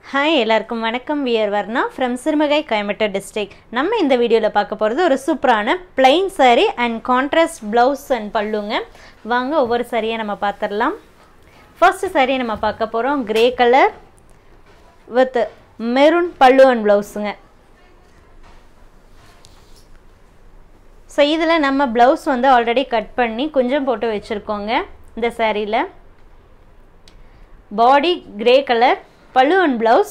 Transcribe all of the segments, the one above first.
hi எல்லாருக்கும் வணக்கம் we are Varna from Sirumugai Coimbatore district நம்ம இந்த வீடியோவில் பார்க்க போகிறது ஒரு சூப்பரான plain saree and contrast blouse and பல்லுங்க வாங்க ஒவ்வொரு சாரியை நம்ம பார்த்துடலாம் ஃபர்ஸ்ட் சாரியை நம்ம பார்க்க போகிறோம் grey colour with maroon pallu and ப்ளவுஸுங்க ஸோ இதில் நம்ம ப்ளவுஸ் வந்து ஆல்ரெடி கட் பண்ணி கொஞ்சம் போட்டு வச்சுருக்கோங்க இந்த சாரியில் body grey colour pallu and blouse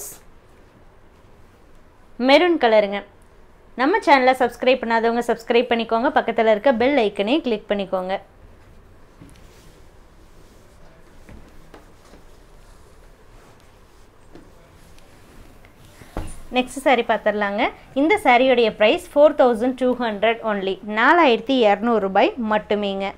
maroon கலருங்க நம்ம சேனலை சப்ஸ்கிரைப் பண்ணாதவங்க சப்ஸ்கிரைப் பண்ணிக்கோங்க பக்கத்தில் இருக்க பெல் ஐக்கனையும் கிளிக் பண்ணிக்கோங்க நெக்ஸ்ட் சாரீ பார்த்துடலாங்க இந்த சாரியோடைய price four thousand two hundred only நாலாயிரத்தி இரநூறுபாய் மட்டுமேங்க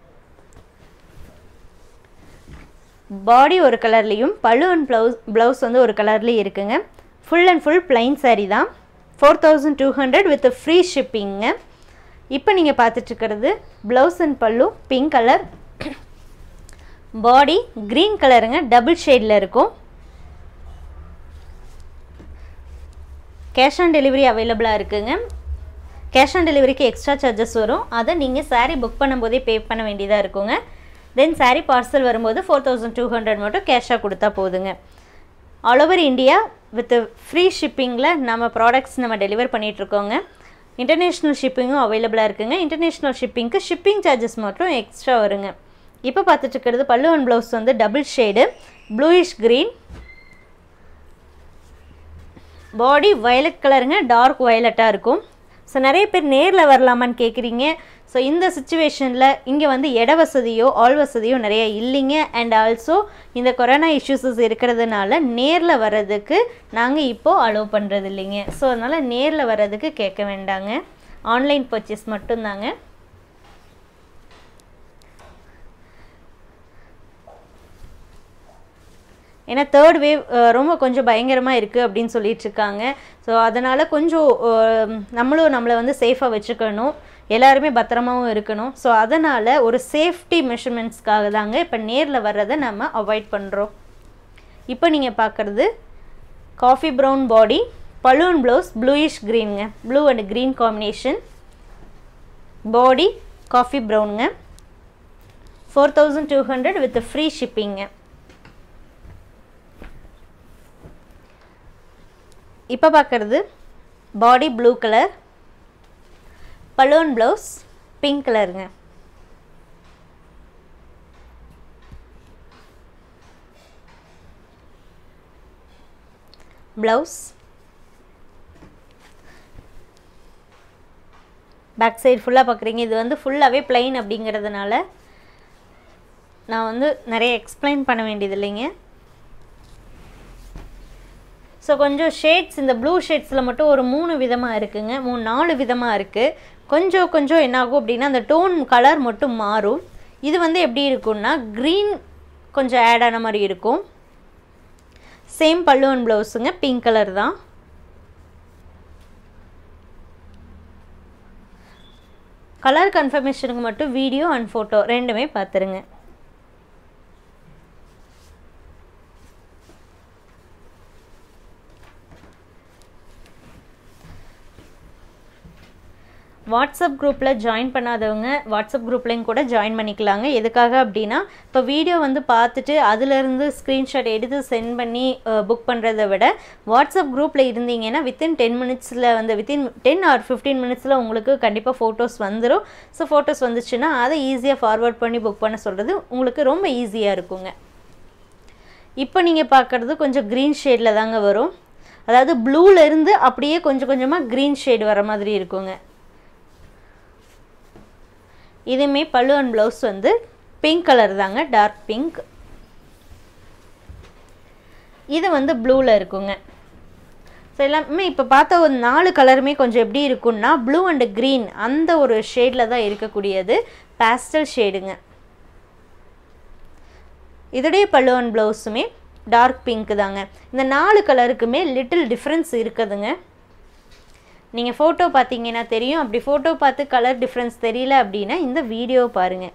பாடி ஒரு கலர்லேயும் பழு அண்ட் ப்ளவுஸ் ப்ளவுஸ் வந்து ஒரு கலர்லேயும் இருக்குங்க full and full plain saree தான் four thousand two hundred with free ஷிப்பிங்க இப்போ நீங்கள் பார்த்துட்ருக்கிறது blouse and pallu pink colour body green கலருங்க டபுள் ஷேடில் இருக்கும் கேஷ் ஆன் டெலிவரி அவைலபிளாக இருக்குங்க கேஷ் ஆன் டெலிவரிக்கு எக்ஸ்ட்ரா சார்ஜஸ் வரும் அதை நீங்கள் சாரீ புக் பண்ணும்போதே பே பண்ண வேண்டியதாக இருக்குங்க தென் சாரீ பார்சல் வரும்போது ஃபோர் தௌசண்ட் டூ ஹண்ட்ரட் மட்டும் கேஷாக கொடுத்தா போதுங்க all over India with free ஷிப்பிங்கில் நம்ம ப்ராடக்ட்ஸ் நம்ம டெலிவர் பண்ணிகிட்ருக்கோங்க இன்டர்நேஷ்னல் ஷிப்பிங்கும் அவைலபிளாக இருக்குங்க இன்டர்நேஷ்னல் ஷிப்பிங்க்கு ஷிப்பிங் சார்ஜஸ் மட்டும் எக்ஸ்ட்ரா வருங்க இப்போ பார்த்துட்ருக்கிறது பல்லு அண்ட் ப்ளவுஸ் வந்து double shade bluish green body violet கலருங்க டார்க் வயலட்டாக இருக்கும் ஸோ நிறைய பேர் நேரில் வரலாமான்னு கேட்குறீங்க ஸோ இந்த சுச்சுவேஷனில் இங்கே வந்து இட வசதியோ ஆள் வசதியோ நிறைய இல்லைங்க அண்ட் ஆல்சோ இந்த கொரோனா இஷ்யூஸஸ் இருக்கிறதுனால நேரில் வர்றதுக்கு நாங்கள் இப்போது அலோவ் பண்ணுறது இல்லைங்க ஸோ அதனால் நேரில் வர்றதுக்கு கேட்க வேண்டாங்க ஆன்லைன் பர்ச்சேஸ் மட்டும்தாங்க ஏன்னா தேர்ட் வேவ் ரொம்ப கொஞ்சம் பயங்கரமாக இருக்குது அப்படின்னு சொல்லிகிட்ருக்காங்க ஸோ அதனால் கொஞ்சம் நம்மளும் நம்மளை வந்து சேஃபாக வச்சுக்கணும் எல்லாருமே பத்திரமாவும் இருக்கணும் ஸோ அதனால் ஒரு சேஃப்டி மெஷர்மெண்ட்ஸ்க்காக தாங்க இப்போ நேரில் வர்றதை நம்ம அவாய்ட் பண்ணுறோம் இப்போ நீங்கள் பார்க்குறது coffee brown body balloon blouse bluish க்ரீனுங்க blue and green combination body coffee ப்ரௌனுங்க four thousand two hundred with free ஷிப்பிங்க இப்போ பார்க்குறது body blue colour balloon blouse pink கலருங்க ப்ளவுஸ் பேக் சைடு ஃபுல்லாக பார்க்குறீங்க இது வந்து ஃபுல்லாகவே பிளைன் அப்படிங்கிறதுனால நான் வந்து நிறைய எக்ஸ்பிளைன் பண்ண வேண்டியது இல்லைங்க ஸோ கொஞ்சம் ஷேட்ஸ் இந்த ப்ளூ ஷேட்ஸில் மட்டும் ஒரு மூணு விதமாக இருக்குங்க மூணு நாலு விதமாக இருக்குது கொஞ்சம் கொஞ்சம் என்னாகும் அப்படின்னா அந்த டோன் கலர் மட்டும் மாறும் இது வந்து எப்படி இருக்கும்னா க்ரீன் கொஞ்சம் ஆட் ஆன மாதிரி இருக்கும் சேம் பல்லு அண்ட் ப்ளவுஸுங்க பிங்க் கலர் தான் கலர் கன்ஃபர்மேஷனுக்கு மட்டும் வீடியோ அண்ட் ஃபோட்டோ ரெண்டுமே பார்த்துருங்க வாட்ஸ்அப் குரூப்பில் ஜாயின் பண்ணாதவங்க வாட்ஸ்அப் குரூப்லேயும் கூட ஜாயின் பண்ணிக்கலாங்க எதுக்காக அப்படின்னா இப்போ வீடியோ வந்து பார்த்துட்டு அதுலேருந்து ஸ்க்ரீன்ஷாட் எடுத்து சென்ட் பண்ணி புக் பண்ணுறத விட வாட்ஸ்அப் குரூப்பில் இருந்தீங்கன்னா வித்தின் டென் மினிட்ஸில் வந்து வித்தின் டென் ஆர் ஃபிஃப்டீன் மினிட்ஸில் உங்களுக்கு கண்டிப்பாக ஃபோட்டோஸ் வந்துடும் ஸோ ஃபோட்டோஸ் வந்துச்சுன்னா அதை ஈஸியாக ஃபார்வர்ட் பண்ணி புக் பண்ண சொல்கிறது உங்களுக்கு ரொம்ப ஈஸியாக இருக்குங்க இப்போ நீங்கள் பார்க்குறது கொஞ்சம் க்ரீன் ஷேடில் தாங்க வரும் அதாவது ப்ளூலேருந்து அப்படியே கொஞ்சம் கொஞ்சமாக க்ரீன் ஷேடு வர மாதிரி இருக்குங்க இதுவுமே பல்லு அண்ட் ப்ளவுஸ் வந்து பிங்க் கலர் தாங்க டார்க் பிங்க் இது வந்து ப்ளூவில் இருக்குங்க ஸோ எல்லாமே இப்போ பார்த்த ஒரு நாலு கலருமே கொஞ்சம் எப்படி இருக்குன்னா ப்ளூ அண்டு க்ரீன் அந்த ஒரு ஷேடில் தான் இருக்கக்கூடியது பேஸ்டல் ஷேடுங்க இதோடைய பல்லு அண்ட் ப்ளவுஸுமே டார்க் பிங்க் தாங்க இந்த நாலு கலருக்குமே லிட்டில் டிஃப்ரென்ஸ் இருக்குதுங்க நீங்கள் ஃபோட்டோ பார்த்தீங்கன்னா தெரியும் அப்படி ஃபோட்டோ பார்த்து கலர் டிஃப்ரென்ஸ் தெரியல அப்படின்னா இந்த வீடியோ பாருங்கள்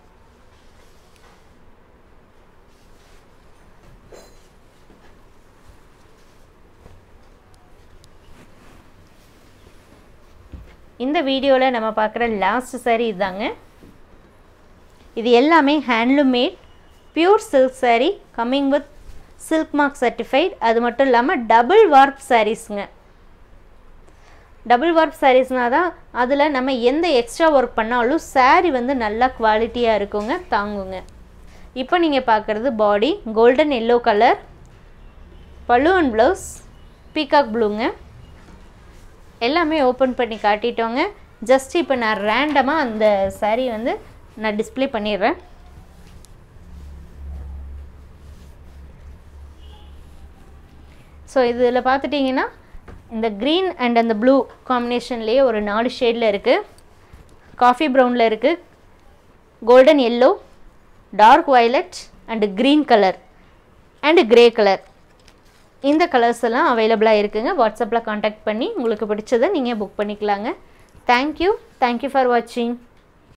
இந்த வீடியோவில் நம்ம பார்க்குற லாஸ்ட் saree இதாங்க இது எல்லாமே handloom made pure silk saree coming with silk mark certified அது மட்டும் இல்லாமல் டபுள் வார்ப் சாரீஸுங்க டபுள் வார்ப் சாரீஸ்னால் தான் அதில் நம்ம எந்த எக்ஸ்ட்ரா ஒர்க் பண்ணாலும் saree வந்து நல்லா குவாலிட்டியாக இருக்குங்க தாங்குங்க இப்போ நீங்கள் பார்க்குறது body golden yellow colour balloon blouse peacock ப்ளூங்க எல்லாமே ஓப்பன் பண்ணி காட்டிட்டோங்க ஜஸ்ட் இப்போ நான் ரேண்டமாக அந்த saree வந்து நான் டிஸ்ப்ளே பண்ணிடுறேன் ஸோ இதில் பார்த்துட்டிங்கன்னா இந்த க்ரீன் அண்ட் அந்த ப்ளூ காம்பினேஷன்லேயே ஒரு நாலு ஷேடில் இருக்குது காஃபி ப்ரௌனில் இருக்குது golden yellow dark violet and green colour and grey colour இந்த கலர்ஸ் எல்லாம் அவைலபிளாக இருக்குங்க வாட்ஸ்அப்பில் காண்டாக்ட் பண்ணி உங்களுக்கு பிடிச்சதை நீங்கள் புக் பண்ணிக்கலாங்க தேங்க்யூ தேங்க்யூ ஃபார் வாட்சிங்